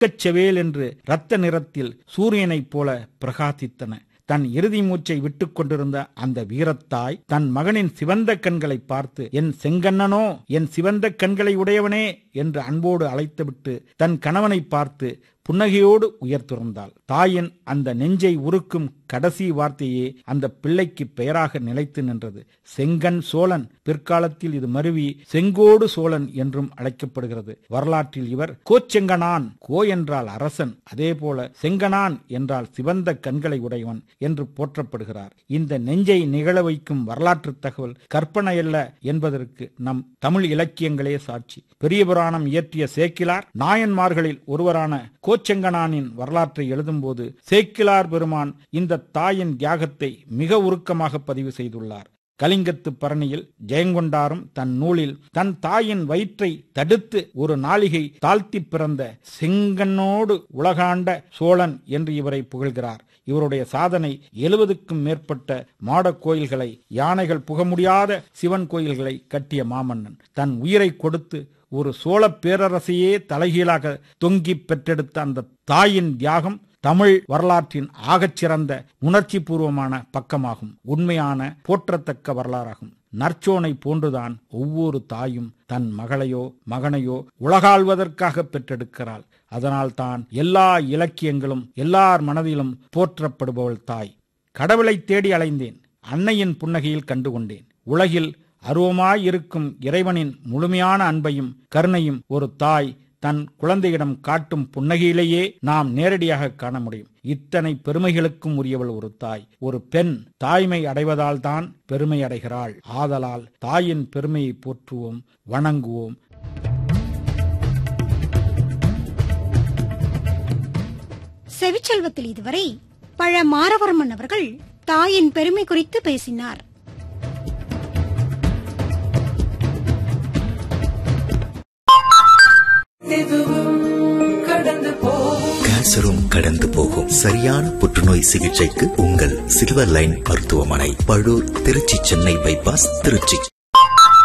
செக்கச்செவேல் என்று இரத்த நிறத்தில் சூரியனைப் போல பிரகாசித்தன தன் இறுதி மூச்சை விட்டுக் கொண்டிருந்த அந்த வீரத்தாய் தன் மகனின் சிவந்த கண்களை பார்த்து என் செங்கண்ணனோ என் சிவந்த கண்களை உடையவனே என்று அன்போடு அழைத்துவிட்டு தன் கணவனை பார்த்து புன்னகையோடு உயர்த்துறந்தாள் தாயின் அந்த நெஞ்சை உருக்கும் கடைசி வார்த்தையே அந்த பிள்ளைக்கு பெயராக நிலைத்து நின்றது செங்கன் சோழன் பிற்காலத்தில் இது மருவி செங்கோடு சோழன் என்றும் அழைக்கப்படுகிறது வரலாற்றில் இவர் கோச்செங்கனான் கோ என்றால் அரசன் அதே போல செங்கனான் என்றால் சிவந்த கண்களை உடையவன் என்று போற்றப்படுகிறார் இந்த நெஞ்சை நிகழ வைக்கும் வரலாற்று தகவல் கற்பனையல்ல என்பதற்கு நம் தமிழ் இலக்கியங்களே சாட்சி பெரிய புராணம் இயற்றிய சேக்கிலார் நாயன்மார்களில் ஒருவரான கோச்செங்கனானின் வரலாற்றை எழுதும்போது சேக்கிலார் பெருமான் இந்த தாயின் தியாகத்தை மிக உருக்கமாக பதிவு செய்துள்ளார் கலிங்கத்து பரணியில் ஜெயங்கொண்டாரும் தன் நூலில் தன் தாயின் வயிற்றை தடுத்து ஒரு நாளிகை தாழ்த்தி பிறந்த செங்கன்னோடு உலகாண்ட சோழன் என்று இவரை புகழ்கிறார் இவருடைய சாதனை எழுபதுக்கும் மேற்பட்ட மாடக் கோயில்களை யானைகள் புக முடியாத சிவன் கோயில்களை கட்டிய மாமன்னன் தன் உயிரை கொடுத்து ஒரு சோழ பேரரசையே தலைகீழாக தொங்கி பெற்றெடுத்த அந்த தாயின் தியாகம் தமிழ் வரலாற்றின் ஆகச்சிறந்த உணர்ச்சி பூர்வமான பக்கமாகும் உண்மையான போற்றத்தக்க வரலாறாகும் நற்சோனை போன்றுதான் ஒவ்வொரு தாயும் தன் மகளையோ மகனையோ உலகாள்வதற்காக பெற்றெடுக்கிறாள் அதனால் தான் எல்லா இலக்கியங்களும் எல்லார் மனதிலும் போற்றப்படுபவள் தாய் கடவுளை தேடி அலைந்தேன் அன்னையின் புன்னகையில் கண்டுகொண்டேன் உலகில் அருவமாயிருக்கும் இறைவனின் முழுமையான அன்பையும் கருணையும் ஒரு தாய் தன் குழந்தையிடம் காட்டும் புன்னகையிலேயே நாம் நேரடியாக காண முடியும் இத்தனை பெருமைகளுக்கும் உரியவள் ஒரு தாய் ஒரு பெண் தாய்மை அடைவதால் தான் பெருமை அடைகிறாள் ஆதலால் தாயின் பெருமையை போற்றுவோம் வணங்குவோம் செவிச்செல்வத்தில் இதுவரை பழ மாரவர்மன் அவர்கள் தாயின் பெருமை குறித்து பேசினார் கேன்சரும் கடந்து போகும் சரியான புற்றுநோய் சிகிச்சைக்கு உங்கள் சில்வர் லைன் மருத்துவமனை பழூர் திருச்சி சென்னை பைபாஸ் திருச்சி